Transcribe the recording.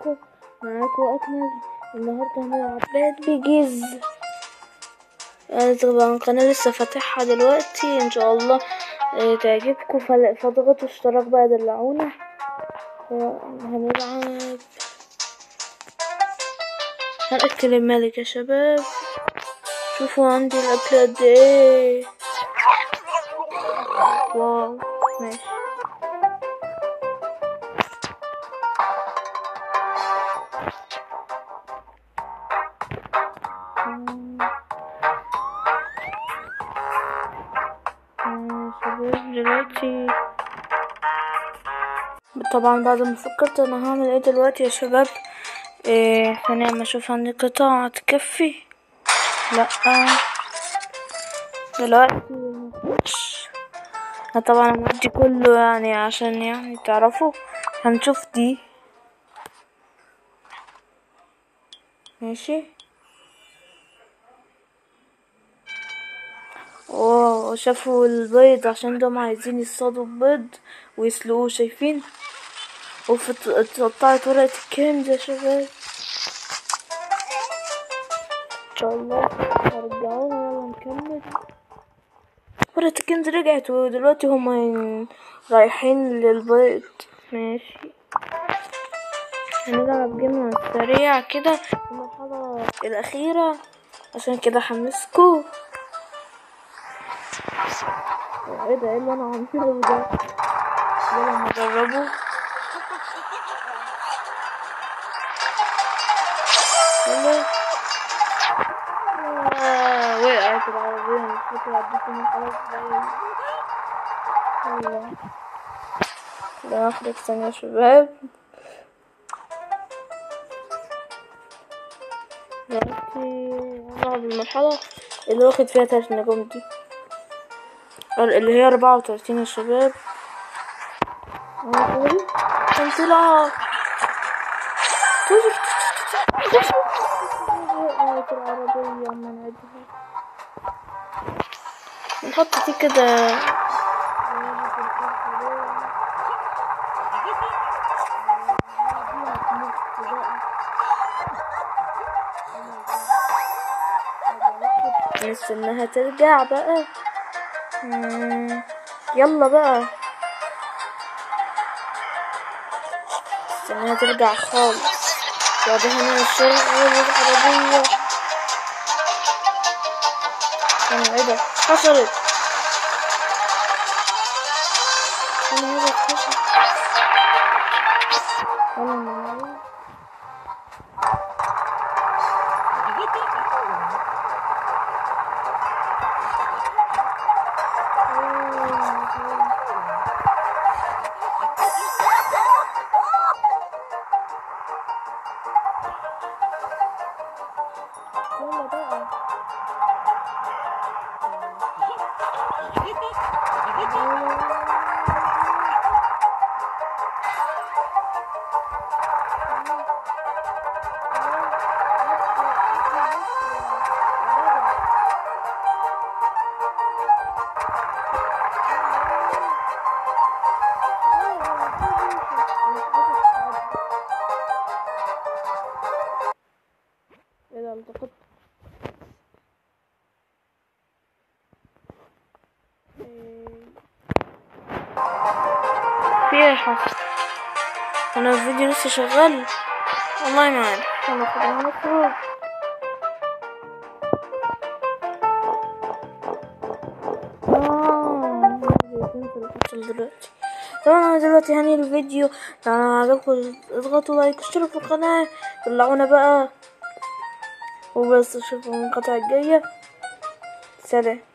ازيكم معاكم اكمل النهارده هنلعب باد بيجيز انا طبعا قناة لسه فاتحها دلوقتي ان شاء الله آه، تعجبكم فل- فاضغطوا اشتراك بقى دلعونا هنلعب هنأكل الملك يا شباب شوفوا عندي الأكل قد ايه واو ماشي مم. آه، شباب دلوقتي طبعا بعد ما فكرت انا هعمل ايه دلوقتي يا شباب إيه ثانية ما اشوف عندي قطع تكفي لا دلوقتي مفيش. انا طبعا مودي كله يعني عشان يعني تعرفوا هنشوف دي ماشي واو شافوا البيض عشان دول عايزين يصطادوا البيض ويسلقوه شايفين وفي اتقطعت ورقة الكنز يا شباب ان شاء الله هرجعوها يلا نكمل ورقة الكنز رجعت ودلوقتي هما رايحين للبيض ماشي هنلعب جيم سريع كده المرحلة الأخيرة عشان كده حمسكوا ايه ده ايه اللي انا عامله ده يلا نجربه يلا آه، وقعت العربية مش فاكرة عديتني خلاص باين يلا ده اخرج ثانية يا شباب دلوقتي هنلعب المرحلة اللي واخد فيها تلات نجوم دي اللي هي أربعة وتلاتين يا شباب كان طلع وقعت العربية أما نعدها نحط دي كده نستناها ترجع بقى مم، يلا بقى استناها ترجع خالص بعدها انا نشغل العربية انا ايه ده حصلت انا ايه ده حصلت يلا نعمل. يلا بقى ايه ده التقط في ايه حصل انا الفيديو لسه شغال والله ما عارف يلا خلينا نخرج آه، دلوقتي طبعا انا دلوقتي هني الفيديو لو عجبكم اضغطوا لايك واشتركوا في القناة طلعونا بقى وبس اشوفكم المقاطع الجاية سلام